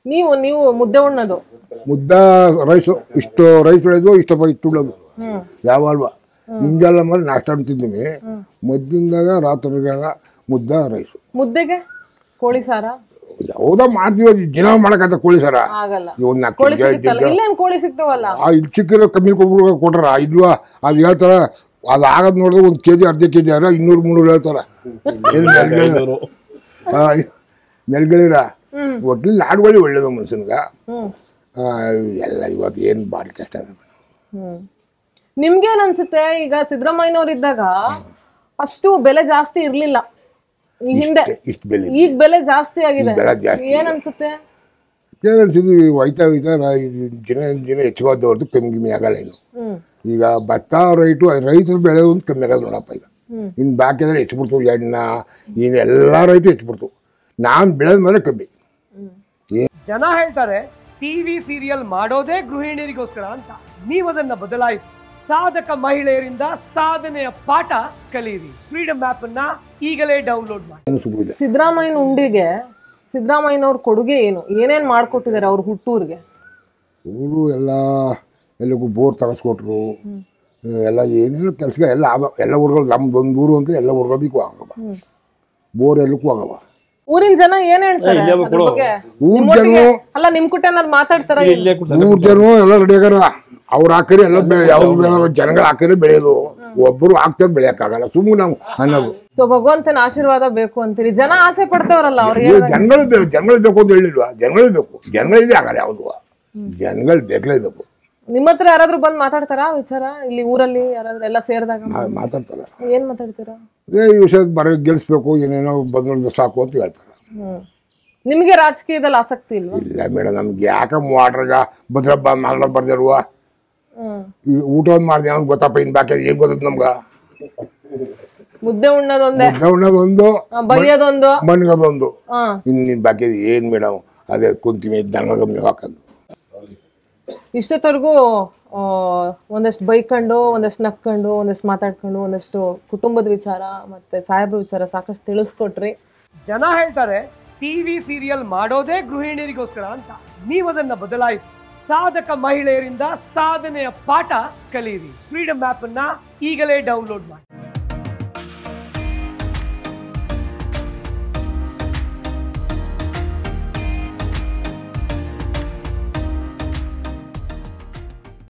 ನೀವು ನೀವು ಮುದ್ದೆ ಉಣ್ಣೋದು ಮುದ್ದ ರೈಸು ಇಷ್ಟು ರೈಸ್ ಬೆಳೆದು ಇಷ್ಟಪ್ಪ ಇಟ್ಟು ಉಳ್ಳೋದು ಹ್ಮ್ ಯಾವಲ್ವ ಹಿಂಗೆಲ್ಲ ಮಾಡಿ ನಾಷ್ಟ ತಿಂತೀನಿ ಮದ್ದಿಂದಾಗ ರಾತ್ರಿಗೆಲ್ಲ ಮುದ್ದ ರೈಸು ಮುದ್ದೆಗೆ ಕೋಳಿ ಸಾರ ಯಾವುದೋ ಮಾಡ್ತೀವಿ ದಿನ ಮಾಡಕತ್ತ ಕೋಳಿ ಸರ ಆಗಲ್ಲ ಇವ್ ನಾಲ್ಕು ಕೋಳಿ ಜ- ಸಿಗುತ್ತಲ್ಲ ಇಲ್ಲೇನ್ ಕೋಳಿ ಸಿಗ್ತಾವಲ್ಲ ಆ ಇಲ್ಲಿ ಸಿಕ್ಕಿರೋ ಕಮ್ಮಿ ಕೊಬ್ರು ಕೊಟ್ರ ಇಲ್ವಾ ಅದು ಹೇಳ್ತಾರ ಅದು ಆಗದ್ ನೋಡಿದ್ರೆ ಒಂದು ಕೆಜಿ ಅರ್ಧ ಕೆಜಿ ಆದ್ರೆ ಇನ್ನೂರು ಮುನ್ನೂರು ಹೇಳ್ತಾರ ಏನು ನೆಲ್ಗಳಿರ ನೆಲ್ಗಳಿರ ಹ್ಮ್. ಒಟ್ಟಿನಲ್ಲಿ ನಾಡುಗಳು ಒಳ್ಳೇದು ಮನುಷ್ಯನ್ಗ ಹ್ಮ್ ಆ, ಎಲ್ಲ ಇವತ್ತು ಏನು ಭಾರಿ ಕಷ್ಟ ಇದೆ ಹ್ಮ್ ನಿಮ್ಗೇನ್ ಅನ್ಸುತ್ತೆ ಈಗ ಸಿದ್ದರಾಮಯ್ಯನವ್ರು ಇದ್ದಾಗ ಅಷ್ಟು ಬೆಲೆ ಜಾಸ್ತಿ ಇರ್ಲಿಲ್ಲ ಈ ಹಿಂದೆ ಇಷ್ಟು ಬೆಲೆ ಈಗ ಬೆಲೆ ಜಾಸ್ತಿ ಆಗಿದೆ ಈಗ ಬೆಲೆ ಜಾಸ್ತಿ ಏನ್ ಅನ್ಸುತ್ತೆ ಏನು ಅನ್ಸಿದ್ವಿ ಹೋಯ್ತಾ ಹೋಯ್ತಾ ರ- ಇದು ದಿನ ದಿನ ಹೆಚ್ಚಿಗೋದವ್ರದ್ದು ಕಮ್ಮಿ ಕಮ್ಮಿ ಆಗಲ್ಲ ಇನ್ನು ಹ್ಮ್ ಈಗ ಭತ್ತ ರೈಟು ರೈತರು ಬೆಳೆ ಒಂದು ಕಮ್ಮಿ ಆಗೋದು ನೋಡಪ್ಪ ಈಗ ಹ್ಮ್. ಇನ್ನು ಬಾಕಿದ್ರೆ ಹೆಚ್ಚಿಬಿಡ್ತು ಎಣ್ಣ ಇನ್ನು ಎಲ್ಲ ರೈಟು ಹೆಚ್ಚಿಬಿಡ್ತು ನಾನು ಬೆಳೆದ ಮೇಲೆ ಕಮ್ಮಿ ಜನ ಹೇಳ್ತಾರೆ ಟಿವಿ ಸೀರಿಯಲ್ ಮಾಡೋದೇ ಗೃಹಿಣಿಯರಿಗೋಸ್ಕರ ಅಂತ ನೀವದನ್ನ ಬದಲಾಯಿಸಿ ಸಾಧಕ ಮಹಿಳೆಯರಿಂದ ಸಾಧನೆಯ ಪಾಠ ಕಲಿಯಿರಿ ಫ್ರೀಡಮ್ ಆಪ್ ಅನ್ನ ಈಗಲೇ ಡೌನ್ಲೋಡ್ ಮಾಡಿ ಏನು ಸಿಗುವುದಿಲ್ಲ ಸಿದ್ದರಾಮಯ್ಯನ ಉಂಡಿಗೆ ಸಿದ್ದರಾಮಯ್ಯನವ್ರ ಕೊಡುಗೆ ಏನು ಏನೇನ್ ಮಾಡ್ಕೊಟ್ಟಿದ್ದಾರೆ ಅವ್ರ ಹುಟ್ಟೂರ್ಗೆ ಊರು ಎಲ್ಲ ಎಲ್ಲಕ್ಕೂ ಬೋರ್ ತರಿಸ್ಕೊಟ್ರು ಎಲ್ಲ ಏನೇನು ಕೆಲಸ ಎಲ್ಲ ಆಗ ಎಲ್ಲ ಊರುಗಳು ನಮ್ದೊಂದು ಊರು ಅಂತ ಎಲ್ಲ ಊರುಗಳಿಗೂ ಆಗವ ಬೋರ್ ಎಲ್ಲಕ್ಕೂ ಆಗವ ಊರಿನ ಜನ ಏನ್ ಹೇಳ್ತಾರೆ ಅದ್ರ ಬಗ್ಗೆ ಊರ್ ನಿಮ್ಮೊಟ್ಟಿಗೆ- ಜನ ಅಲ್ಲ ನಿಮ್ ಕುಟೇನಾರು ಮಾತಾಡ್ತಾರ ಮೂರು ಜನ ಎಲ್ಲ ರೆಡಿ ಆಗ್ಯಾರ ಅವ್ರು ಹಾಕಿರಿ ಎಲ್ಲ ಬೆಳೆ ಯಾವ್ದು ಬೆಳೆ ಜನಗಳು ಹಾಕಿರಿ ಬೆಳೆಯೋದು ಒಬ್ಬರು ಹಾಕ್ತಾರೆ ಬೆಳೆಯೋಕ್ಕಾಗಲ್ಲ ಸುಮ್ಮನೆ ನಾವು ಅನ್ನೋದು ಸೊ ಭಗವಂತನ ಆಶೀರ್ವಾದ ಬೇಕು ಅಂತೀರಿ ಜನ ಆಸೆ ಪಡ್ತೇವ್ರಲ್ಲ ಅವ್ರಿಗೆ ಈ ಜನಗಳು ಬೇಕು ಜನಗಳು ಬೇಕು ಅಂತ ಹೇಳಿಲ್ವಾ ಜನಗಳು ಬೇಕು ಜನಗಳಿದೆ ಆಗಲ್ಲ ಯಾವುದು ಜನಗಳು ಬೇಕಲೇಬೇಕು ನಿಮ್ಮ ಹತ್ರ ಯಾರಾದ್ರೂ ಬಂದ್ ಮಾತಾಡ್ತಾರಾ ವಿಚಾರ ಇಲ್ಲಿ ಊರಲ್ಲಿ ಯಾರಾದ್ರೂ ಎಲ್ಲ ಸೇರಿದಾಗ ಮಾತಾಡ್ತಾರೆ ಏನ್ ಮಾತಾಡ್ತೀರಾ ಏ ಈ ವಿಷಯ ಬರ ಗೆಲ್ಲಿಸ್ಬೇಕು ಏನೇನೋ ಬಂದ್ರೆ ಸಾಕು ಅಂತ ಹೇಳ್ತಾರೆ ಹ್ಮ್ ನಿಮ್ಗೆ ರಾಜಕೀಯದಲ್ಲಿ ಆಸಕ್ತಿ ಇಲ್ವಾ ಇಲ್ಲ ಮೇಡಮ್ ನಮ್ಗೆ ಯಾಕೆ ಮಾಡ್ರಾಗ ಭದ್ರಪ್ಪ ಮಾಡ್ರ ಬರ್ದಿರುವ ಹ್ಮ್ ಊಟ ಒಂದು ಮಾಡಿದೆ ಅನ್ನೋದು ಗೊತ್ತಪ್ಪ ಇನ್ನು ಬಾಕಿ ಏನು ಗೊತ್ತದ ನಮ್ಗೆ ಮುದ್ದೆ ಉಣ್ಣೋದೊಂದೇ ಉಣ್ಣೋದೊಂದು ಆ, ಬೈಯೋದೊಂದು ಮಣ್ಗದೊಂದು ಹಾ ಇನ್ನು ಬಾಕಿ ಏನು ಮೇಡಮ್ ಅದೇ ಕುಂತೀವಿ ದನ ಗಮ್ಮಿ ಹಾಕೊಂಡು ಇಷ್ಟೊತ್ತವರೆಗೂ ಒಂದಷ್ಟು ಬೈಕೊಂಡು ಒಂದಷ್ಟು ನಕ್ಕೊಂಡು ಒಂದಷ್ಟು ಮಾತಾಡ್ಕೊಂಡು ಒಂದಷ್ಟು ಕುಟುಂಬದ ವಿಚಾರ ಮತ್ತೆ ಸಾಹೇಬ್ರ ವಿಚಾರ ಸಾಕಷ್ಟು ತಿಳಿಸ್ಕೊಟ್ರಿ ಜನ ಹೇಳ್ತಾರೆ ಟಿವಿ ಸೀರಿಯಲ್ ಮಾಡೋದೇ ಗೃಹಿಣಿಯರಿಗೋಸ್ಕರ ಅಂತ ನೀವದನ್ನ ಬದಲಾಯಿಸಿ ಸಾಧಕ ಮಹಿಳೆಯರಿಂದ ಸಾಧನೆಯ ಪಾಠ ಕಲಿಯಿರಿ ಫ್ರೀಡಮ್ ಆಪ್ ಅನ್ನ ಈಗಲೇ ಡೌನ್ಲೋಡ್ ಮಾಡಿ